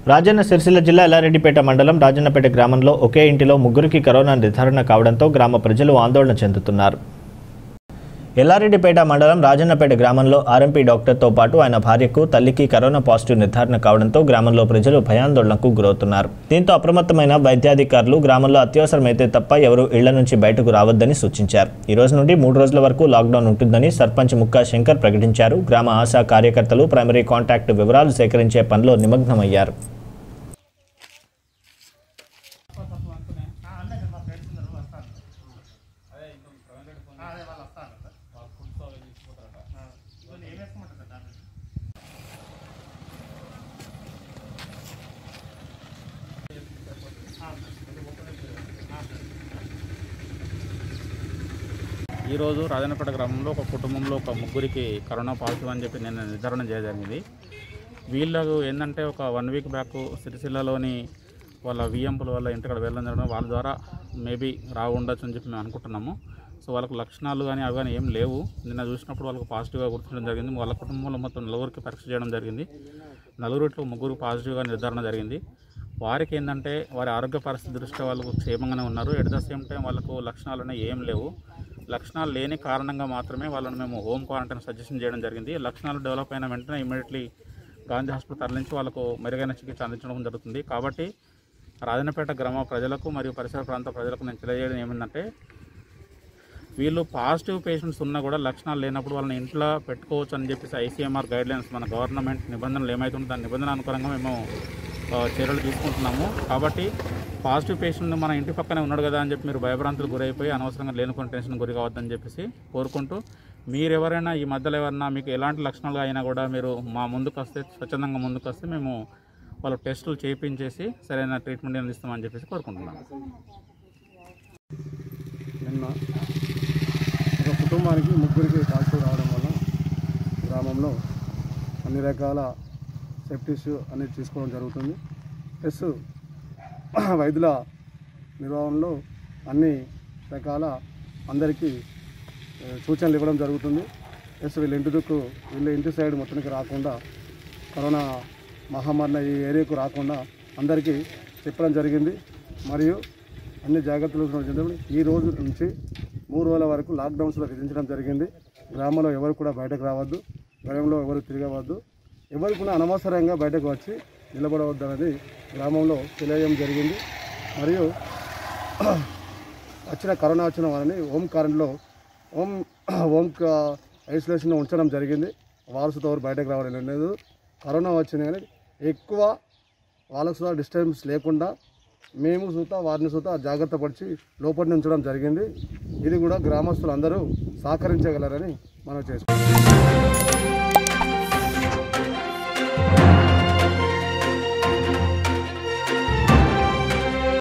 రాజన్న సిరిసిల్ల జిల్లా ఎల్లారెడ్డిపేట మండలం రాజన్నపేట గ్రామంలో ఒకే ఇంటిలో ముగ్గురికి కరోనా నిర్ధారణ కావడంతో గ్రామ ప్రజలు ఆందోళన చెందుతున్నారు ఎల్లారెడ్డిపేట మండలం రాజన్నపేట గ్రామంలో ఆర్ఎంపీ డాక్టర్తో పాటు ఆయన భార్యకు తల్లికి కరోనా పాజిటివ్ నిర్ధారణ కావడంతో గ్రామంలో ప్రజలు భయాందోళనకు గురవుతున్నారు దీంతో అప్రమత్తమైన వైద్యాధికారులు గ్రామంలో అత్యవసరమైతే తప్ప ఎవరూ ఇళ్ల నుంచి బయటకు రావద్దని సూచించారు ఈ రోజు నుండి మూడు రోజుల వరకు లాక్డౌన్ ఉంటుందని సర్పంచ్ ముక్కా శంకర్ ప్రకటించారు గ్రామ ఆశా కార్యకర్తలు ప్రైమరీ కాంటాక్ట్ వివరాలు సేకరించే పనిలో నిమగ్నమయ్యారు ఈరోజు రాజన్నపేట గ్రామంలో ఒక కుటుంబంలో ఒక ముగ్గురికి కరోనా పాజిటివ్ అని చెప్పి నేను నిర్ధారణ చేయడం జరిగింది వీళ్ళకు ఏంటంటే ఒక వన్ వీక్ బ్యాక్ సిరిసిల్లలోని వాళ్ళ విఎంపుల వల్ల ఇంటికాడ వెళ్ళడం జరగడం వాళ్ళ ద్వారా మేబీ రావు ఉండొచ్చు అని చెప్పి మేము అనుకుంటున్నాము సో వాళ్ళకు లక్షణాలు కానీ అవి కానీ ఏం లేవు నిన్న చూసినప్పుడు వాళ్ళకు పాజిటివ్గా గుర్తించడం జరిగింది వాళ్ళ కుటుంబంలో మొత్తం నలుగురికి పరీక్ష చేయడం జరిగింది నలుగురిట్లో ముగ్గురు పాజిటివ్గా నిర్ధారణ జరిగింది వారికి ఏంటంటే వారి ఆరోగ్య పరిస్థితి దృష్ట్యా వాళ్ళకు క్షేమంగానే ఉన్నారు ఎట్ ద సేమ్ టైం వాళ్ళకు లక్షణాలు అనేవి ఏం లేవు లక్షణాలు లేని కారణంగా మాత్రమే వాళ్ళని మేము హోమ్ క్వారంటైన్ సజెషన్ చేయడం జరిగింది లక్షణాలు డెవలప్ అయిన వెంటనే ఇమీడియట్లీ గాంధీ హాస్పిటల్ తరలించి వాళ్ళకు మెరుగైన చికిత్స అందించడం జరుగుతుంది కాబట్టి రాజన్నపేట గ్రామ ప్రజలకు మరియు పరిసర ప్రాంత ప్రజలకు నేను తెలియజేయడం ఏమిటంటే వీళ్ళు పాజిటివ్ పేషెంట్స్ ఉన్నా కూడా లక్షణాలు లేనప్పుడు వాళ్ళని ఇంట్లో పెట్టుకోవచ్చు అని చెప్పేసి ఐసీఎంఆర్ గైడ్లైన్స్ మన గవర్నమెంట్ నిబంధనలు ఏమైతుందో దాని నిబంధన అనుకూలంగా మేము ఆ, చర్యలు తీసుకుంటున్నాము కాబట్టి పాజిటివ్ పేషెంట్ మన ఇంటి పక్కనే ఉన్నాడు కదా అని చెప్పి మీరు భయభ్రాంతులు గురైపోయి అనవసరంగా లేనుకొని టెన్షన్ గురి కావద్దని చెప్పేసి కోరుకుంటూ మీరు ఎవరైనా ఈ మధ్యలో ఎవరైనా మీకు ఎలాంటి లక్షణాలు అయినా కూడా మీరు మా ముందుకు వస్తే స్వచ్ఛందంగా ముందుకు వస్తే మేము వాళ్ళ టెస్టులు చేయించేసి సరైన ట్రీట్మెంట్ అందిస్తామని చెప్పేసి కోరుకుంటున్నాము నిన్న ఒక కుటుంబానికి ముగ్గురికి పాజిటివ్ రావడం వల్ల గ్రామంలో అన్ని రకాల సేఫ్టీస్ అనేది తీసుకోవడం జరుగుతుంది ప్లస్ వైద్యుల నిర్వహణలో అన్ని రకాల అందరికీ ఏ, సూచనలు ఇవ్వడం జరుగుతుంది ప్లస్ వీళ్ళ ఇంటి దుక్కు వీళ్ళ ఇంటి సైడ్ మొత్తానికి రాకుండా కరోనా మహమ్మారిన ఈ ఏరియాకు రాకుండా అందరికీ చెప్పడం జరిగింది మరియు అన్ని జాగ్రత్తలు తీసుకుని ఈ రోజు నుంచి మూడు రోజుల వరకు లాక్డౌన్స్లో విధించడం జరిగింది గ్రామంలో ఎవరు కూడా బయటకు రావద్దు గ్రామంలో ఎవరు తిరగవద్దు ఎవరు కూడా అనవసరంగా బయటకు వచ్చి నిలబడవద్దనేది గ్రామంలో తెలియజేయడం జరిగింది మరియు వచ్చిన కరోనా వచ్చిన వారిని హోమ్ క్వారంటైన్లో హోమ్ హోమ్ ఐసోలేషన్లో ఉంచడం జరిగింది వారసుతో ఎవరు బయటకు రావడం లేదు కరోనా వచ్చింది కానీ ఎక్కువ వాళ్ళకు సుతా డిస్టర్బెన్స్ లేకుండా మేము సుతా వారిని సుతా జాగ్రత్త పడిచి లోపలి ఉంచడం జరిగింది ఇది కూడా గ్రామస్తులు అందరూ సహకరించగలరని మనం చేసుకుంటాం